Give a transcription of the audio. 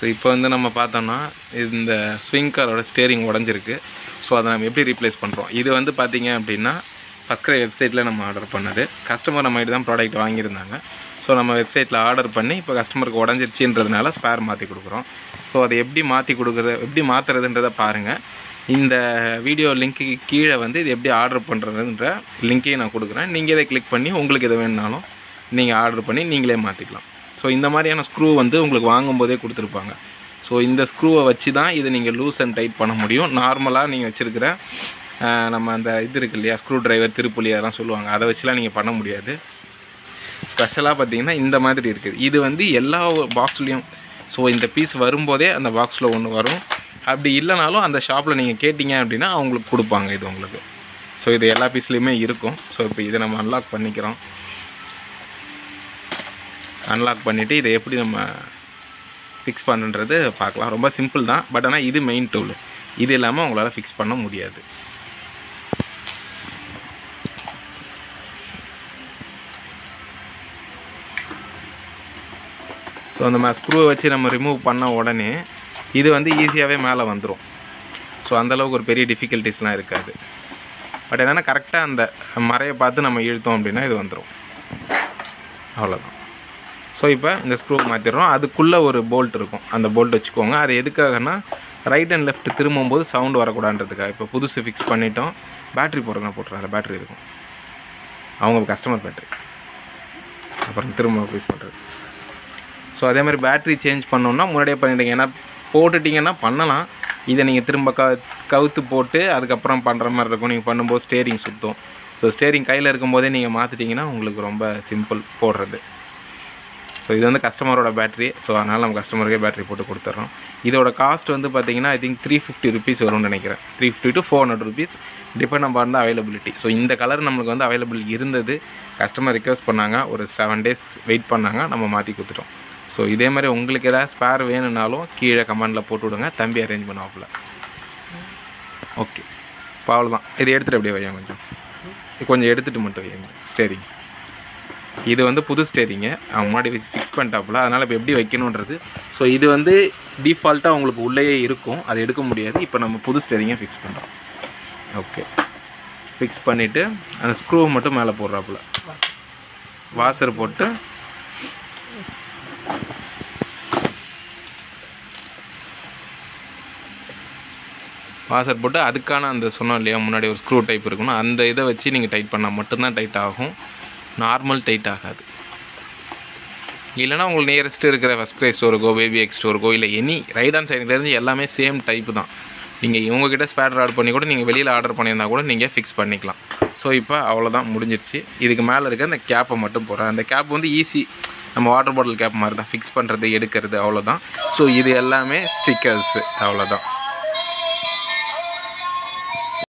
so இப்போ வந்து நம்ம பார்த்தோம்னா இந்த ஸ்விங் காரோட ஸ்டேரிங் உடஞ்சிருக்கு ஸோ அதை நம்ம எப்படி ரீப்ளேஸ் பண்ணுறோம் இது வந்து பார்த்தீங்க அப்படின்னா ஃபஸ்ட் கிரை வெப்சைட்டில் நம்ம ஆர்டர் பண்ணது கஸ்டமர் நம்ம தான் ப்ராடக்ட் வாங்கியிருந்தாங்க ஸோ நம்ம வெப்சைட்டில் ஆர்டர் பண்ணி இப்போ கஸ்டமருக்கு உடஞ்சிருச்சுன்றதுனால ஸ்பேர் மாற்றி கொடுக்குறோம் ஸோ அதை எப்படி மாற்றி கொடுக்குறது எப்படி மாற்றுறதுன்றதை பாருங்கள் இந்த வீடியோ லிங்க்கு கீழே வந்து இது எப்படி ஆர்டர் பண்ணுறதுன்ற லிங்க்கையும் நான் கொடுக்குறேன் நீங்கள் இதை கிளிக் பண்ணி உங்களுக்கு எது வேணுனாலும் நீங்கள் ஆர்டர் பண்ணி நீங்களே மாற்றிக்கலாம் ஸோ இந்த மாதிரியான ஸ்க்ரூ வந்து உங்களுக்கு வாங்கும்போதே கொடுத்துருப்பாங்க ஸோ இந்த ஸ்க்ரூவை வச்சு தான் இதை நீங்கள் லூஸ் அண்ட் டைட் பண்ண முடியும் நார்மலாக நீங்கள் வச்சுருக்கிற நம்ம அந்த இது இருக்கு இல்லையா ஸ்க்ரூ டிரைவர் திருப்புலி அதெல்லாம் சொல்லுவாங்க அதை வச்சுலாம் நீங்கள் பண்ண முடியாது ஸ்பெஷலாக பார்த்தீங்கன்னா இந்த மாதிரி இருக்குது இது வந்து எல்லா பாக்ஸ்லேயும் ஸோ இந்த பீஸ் வரும்போதே அந்த பாக்ஸில் ஒன்று வரும் அப்படி இல்லைனாலும் அந்த ஷாப்பில் நீங்கள் கேட்டிங்க அப்படின்னா அவங்களுக்கு கொடுப்பாங்க இது உங்களுக்கு ஸோ இது எல்லா பீஸ்லேயுமே இருக்கும் ஸோ இப்போ இதை நம்ம அன்லாக் பண்ணிக்கிறோம் அன்லாக் பண்ணிவிட்டு இதை எப்படி நம்ம ஃபிக்ஸ் பண்ணுன்றது பார்க்கலாம் ரொம்ப சிம்பிள் தான் பட் ஆனால் இது மெயின் டூல் இது இல்லாமல் உங்களால் ஃபிக்ஸ் பண்ண முடியாது ஸோ அந்த ஸ்க்ரூவை வச்சு நம்ம ரிமூவ் பண்ண உடனே இது வந்து ஈஸியாகவே மேலே வந்துடும் ஸோ அந்தளவுக்கு ஒரு பெரிய டிஃபிகல்ட்டிஸ்லாம் இருக்காது பட் என்னென்னா கரெக்டாக அந்த மறையை பார்த்து நம்ம இழுத்தோம் அப்படின்னா இது வந்துடும் அவ்வளோதான் ஸோ இப்போ இந்த ஸ்க்ரூ மாற்றிடுறோம் அதுக்குள்ளே ஒரு போல்ட் இருக்கும் அந்த போல்ட் வச்சுக்கோங்க அது எதுக்காகனா ரைட் அண்ட் லெஃப்ட் திரும்பும்போது சவுண்டு வரக்கூடாதுன்றதுக்காக இப்போ புதுசு ஃபிக்ஸ் பண்ணிட்டோம் பேட்ரி போடுறதுனா போட்டுறாங்க பேட்ரி இருக்கும் அவங்க கஸ்டமர் பேட்ரி அப்புறம் திரும்ப ஃபிக்ஸ் பண்ணுறது ஸோ அதே மாதிரி பேட்ரி சேஞ்ச் பண்ணோன்னா முன்னாடியே பண்ணிட்டீங்க ஏன்னா போட்டுட்டிங்கன்னா பண்ணலாம் இதை நீங்கள் திரும்ப க கவுத்து போட்டு அதுக்கப்புறம் பண்ணுற மாதிரி இருக்கும் நீங்கள் பண்ணும்போது ஸ்டேரிங் சுற்றும் ஸோ ஸ்டேரிங் கையில் இருக்கும்போதே நீங்கள் மாற்றிட்டிங்கன்னா உங்களுக்கு ரொம்ப சிம்பிள் போடுறது ஸோ இது வந்து கஸ்டமரோட பேட்ரி ஸோ அதனால் நம்ம கஸ்டமருக்கே பேட்ரி போட்டு கொடுத்துட்றோம் இதோட காஸ்ட் வந்து பார்த்தீங்கன்னா I think three fifty rupees வரும்னு நினைக்கிறேன் three fifty to four hundred rupees depend நம்ம வந்து அவைலபிலிட்டி ஸோ இந்த கலர் நம்மளுக்கு வந்து அவைலபிள் இருந்தது கஸ்டமர் ரிக்வஸ்ட் பண்ணாங்க ஒரு செவன் டேஸ் வெயிட் பண்ணாங்க நம்ம மாற்றி கொடுத்துட்டோம் ஸோ இதே மாதிரி உங்களுக்கு ஏதாவது ஸ்பேர் வேணும்னாலும் கீழே கமெண்டில் போட்டு விடுங்க தம்பி அரேஞ்ச் பண்ணுவாப்புல ஓகே இப்போ அவ்வளோதான் இதை எடுத்துகிட்டு அப்படியே வைங்க கொஞ்சம் இது கொஞ்சம் எடுத்துகிட்டு மட்டும் வைங்க ஸ்டேரிங் இது வந்து புது ஸ்டேரிங்கு அவங்க முன்னாடி ஃபிக்ஸ் பண்ணிட்டாப்புல அதனால் இப்போ எப்படி வைக்கணுன்றது ஸோ இது வந்து டிஃபால்ட்டாக உங்களுக்கு உள்ளேயே இருக்கும் அது எடுக்க முடியாது இப்போ நம்ம புது ஸ்டேரிங்கை ஃபிக்ஸ் பண்ணுறோம் ஓகே ஃபிக்ஸ் பண்ணிவிட்டு அந்த ஸ்க்ரூவை மட்டும் மேலே போடுறாப்புல வாசர் போட்டு வாசர் போட்டு அதுக்கான அந்த சொன்னோம் இல்லையா முன்னாடி ஒரு ஸ்க்ரூ டைப் இருக்கணும் அந்த இதை வச்சு நீங்கள் டைட் பண்ணால் மட்டும்தான் டைட் ஆகும் நார்மல் டைட் ஆகாது இல்லைனா உங்களுக்கு நியரஸ்ட் இருக்கிற ஃபஸ்ட் கிரை ஸ்டோருக்கோ பேபி எக்ஸ் ஸ்டோருக்கோ இல்லை எனி ரைட் ஹேண்ட் சைடு தெரிஞ்சு எல்லாமே சேம் டைப்பு தான் நீங்கள் இவங்ககிட்ட ஸ்பேர் ஆர்டர் பண்ணி கூட நீங்கள் வெளியில் ஆர்டர் பண்ணியிருந்தா கூட நீங்கள் ஃபிக்ஸ் பண்ணிக்கலாம் ஸோ இப்போ அவ்வளோதான் முடிஞ்சிருச்சு இதுக்கு மேலே இருக்க அந்த கேப்பை மட்டும் போடுறேன் அந்த கேப் வந்து ஈஸி நம்ம வாட்டர் பாட்டில் கேப் மாதிரி தான் ஃபிக்ஸ் பண்ணுறது எடுக்கிறது அவ்வளோதான் ஸோ இது எல்லாமே ஸ்டிக்கர்ஸு அவ்வளோதான்